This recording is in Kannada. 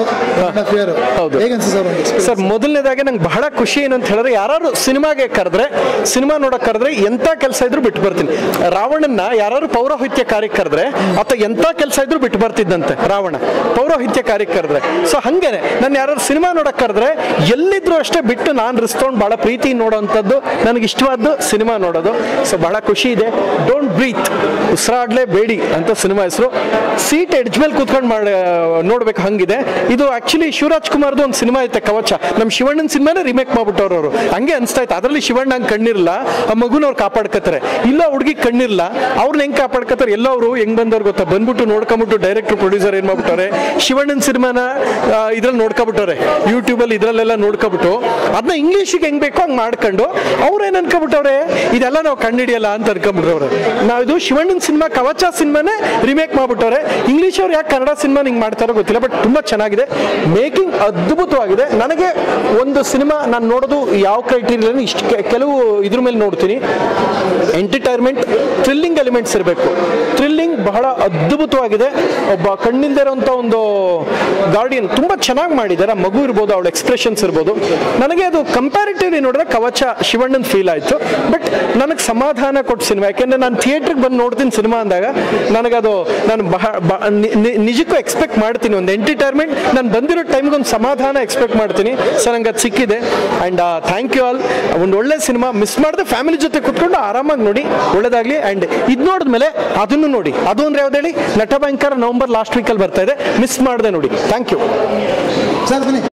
ಫಿಯರ್ ಹೌದು. ಹೇಗೆ ಅನ್ಸುತ್ತೆ ಸರ್ ಒಂದು experience? ಸರ್ ಮೊದಲನೇದಾಗಿ ನಂಗೆ ಬಹಳ ಖುಷಿ ಏನಂತ ಹೇಳಿದ್ರೆ ಯಾರು ಸಿನಿಮಾಗೆ ಕರೆದ್ರೆ ಸಿನಿಮಾ ನೋಡಕ್ ಕರೆದ್ರೆ ಎಂತ ಕೆಲಸ ಇದ್ರು ಬಿಟ್ಟು ಬರ್ತೀನಿ ರಾವಣನ್ನ ಯಾರು ಪೌರೋಹಿತ್ಯ ಕಾರ್ಯಕ್ಕೆ ಕರೆದ್ರೆ ಆತ ಎಂತ ಕೆಲಸ ಇದ್ರು ಬಿಟ್ಟು ಬರ್ತಿದ್ದಂತೆ ರಾವಣ ಪೌರೋಹಿತ್ಯ ಕಾರ್ಯಕ್ಕೆ ಕರೆದ್ರೆ ಸೊ ಹಂಗೇನೆ ನಾನು ಯಾರು ಸಿನಿಮಾ ನೋಡಕ್ ಕರೆದ್ರೆ ಎಲ್ಲಿದ್ರು ಅಷ್ಟೇ ಬಿಟ್ಟು ನಾನು ರಿಸ್ಕೊಂಡು ಬಹಳ ಪ್ರೀತಿ ನೋಡೋವಂಥದ್ದು ನನಗೆ ಇಷ್ಟವಾದ್ದು ಸಿನಿಮಾ ನೋಡೋದು ಸೊ ಬಹಳ ಖುಷಿ ಇದೆ ಡೋಂಟ್ ಬ್ರೀತ್ ಉಸಿರಾಡ್ಲೇ ಬೇಡಿ ಅಂತ ಸಿನಿಮಾ ಹೆಸರು ಸೀಟ್ ಎಡ್ಜ್ ಮೇಲೆ ಕೂತ್ಕೊಂಡು ಮಾಡಿ ನೋಡ್ಬೇಕು ಹಂಗಿದೆ ಇದು ಆಕ್ಚುಲಿ ಶಿವರಾಜ್ ಕುಮಾರ್ದು ಒಂದು ಸಿನಿಮಾ ಐತೆ ಕವಚ ನಮ್ಮ ಶಿವಣ್ಣನ ಸಿನಿಮಾನೇ ರಿಮೇಕ್ ಮಾಡ್ಬಿಟ್ಟವ್ರು ಅವರು ಹಂಗೆ ಅನ್ಸ್ತಾ ಇತ್ತು ಅದರಲ್ಲಿ ಶಿವಣ್ಣ ಹಂಗೆ ಕಣ್ಣಿರಲ್ಲ ಆ ಮಗುನ ಅವ್ರು ಕಾಪಾಡ್ಕತ್ತಾರೆ ಇಲ್ಲ ಹುಡುಗಿ ಕಣ್ಣಿರಲ್ಲ ಅವ್ರನ್ನ ಹೆಂಗ್ ಕಾಪಾಡ್ಕತ್ತಾರೆ ಎಲ್ಲ ಅವರು ಹೆಂಗ್ ಬಂದವ್ರು ಗೊತ್ತಾ ಬಂದ್ಬಿಟ್ಟು ನೋಡ್ಕೊಂಬಿಟ್ಟು ಡೈರೆಕ್ಟರ್ ಪ್ರೊಡ್ಯೂಸರ್ ಏನ್ ಮಾಡ್ಬಿಟ್ಟವ್ರೆ ಶಿವಣ್ಣನ ಸಿನಿಮಾನ ಇದ್ರಲ್ಲಿ ನೋಡ್ಕೊಬಿಟ್ಟವ್ರೆ ಯೂಟ್ಯೂಬಲ್ಲಿ ಇದ್ರಲ್ಲೆಲ್ಲ ನೋಡ್ಕೊಬಿಟ್ಟು ಅದನ್ನ ಇಂಗ್ಲೀಷಿಗೆ ಹೆಂಗ್ ಬೇಕೋ ಹಂಗೆ ಮಾಡ್ಕೊಂಡು ಅವ್ರು ಏನ್ ಅನ್ಕೊಬಿಟ್ಟವ್ರೆ ಇದೆಲ್ಲ ನಾವು ಕಂಡಿಡಿಯಲ್ಲ ಅಂತ ಅನ್ಕೊಂಡ್ಬಿಟ್ರವ್ರೆ ನಾವು ಇದು ಶಿವಣ್ಣನ ಸಿನಿಮಾ ಕವಚ ಸಿನಿಮಾನೇ ರಿಮೇಕ್ ಮಾಡ್ಬಿಟ್ಟವ್ರೆ ಇಂಗ್ಲೀಷ್ ಅವ್ರು ಯಾಕೆ ಕನ್ನಡ ಸಿನಿಮಾ ಹಿಂಗೆ ಮಾಡ್ತಾರೋ ಗೊತ್ತಿಲ್ಲ ಬಟ್ ತುಂಬಾ ಚೆನ್ನಾಗಿದೆ ಮೇಕಿಂಗ್ ಅದ್ಭುತವಾಗಿದೆ ನನಗೆ ಒಂದು ಸಿನಿಮಾ ನಾನು ನೋಡೋದು ಯಾವ ಕ್ರೈಟೀರಿಯಾ ಇಷ್ಟು ಕೆ- ಕೆಲವು ಇದ್ರ ಮೇಲೆ ನೋಡ್ತೀನಿ ಎಂಟರ್ಟೈನ್ಮೆಂಟ್ ಥ್ರಿಲ್ಲಿಂಗ್ ಎಲಿಮೆಂಟ್ಸ್ ಇರಬೇಕು ಥ್ರಿಲ್ಲಿಂಗ್ ಬಹಳ ಅದ್ಭುತವಾಗಿದೆ ಒಬ್ಬ ಕಣ್ಣಿಲ್ದೇ ಇರೋಂಥ ಒಂದು ಗಾರ್ಡಿಯನ್ ತುಂಬ ಚೆನ್ನಾಗಿ ಮಾಡಿದ್ದಾರೆ ಆ ಮಗು ಇರ್ಬೋದು ಅವಳ ಎಕ್ಸ್ಪ್ರೆಷನ್ಸ್ ಇರ್ಬೋದು ನನಗೆ ಅದು ಕಂಪ್ಯಾರಿಟಿವ್ಲಿ ನೋಡಿದ್ರೆ ಕವಚ ಶಿವಣ್ಣನ ಫೀಲ್ ಆಯಿತು ಬಟ್ ನನಗೆ ಸಮಾಧಾನ ಕೊಟ್ಟು ಸಿನಿಮಾ ಯಾಕೆಂದ್ರೆ ನಾನು ಥಿಯೇಟ್ರಿಗೆ ಬಂದು ನೋಡ್ತೀನಿ ಸಿನಿಮಾ ಅಂದಾಗ ನನಗದು ನಾನು ಬಹ ಬ- ನಿ- ನಿ- ನಿಜಕ್ಕೂ ಎಕ್ಸ್ಪೆಕ್ಟ್ ಮಾಡ್ತೀನಿ ಒಂದು ಎಂಟರ್ಟೈನ್ಮೆಂಟ್ ನಾನು ಬಂದಿರೋ ಟೈಮ್ಗೆ ಒಂದು ಸಮಾಧಾನ ಎಕ್ಸ್ಪೆಕ್ಟ್ ಮಾಡ್ತೀನಿ ಸರ್ ನಂಗೆ ಅದು ಸಿಕ್ಕಿದೆ ಆ್ಯಂಡ್ ಥ್ಯಾಂಕ್ ಯು ಆಲ್ ಒಂದು ಒಳ್ಳೆ ಸಿನಿಮಾ ಮಿಸ್ ಮಾಡದೆ ಫ್ಯಾಮಿಲಿ ಜೊತೆ ಕುತ್ಕೊಂಡು ಆರಾಮಾಗಿ ನೋಡಿ ಒಳ್ಳೇದಾಗಲಿ ಆ್ಯಂಡ್ ಇದು ನೋಡಿದ್ಮೇಲೆ ಅದನ್ನು ನೋಡಿ ಅದು ಅಂದ್ರೆ ಯಾವ್ದು ಹೇಳಿ ನಟ ಭಯಂಕರ ನವಂಬರ್ ಲಾಸ್ಟ್ ವೀಕಲ್ಲಿ ಬರ್ತಾ ಇದೆ ಮಿಸ್ ಮಾಡದೆ ನೋಡಿ ಥ್ಯಾಂಕ್ ಯು ಸರ್ ಬನ್ನಿ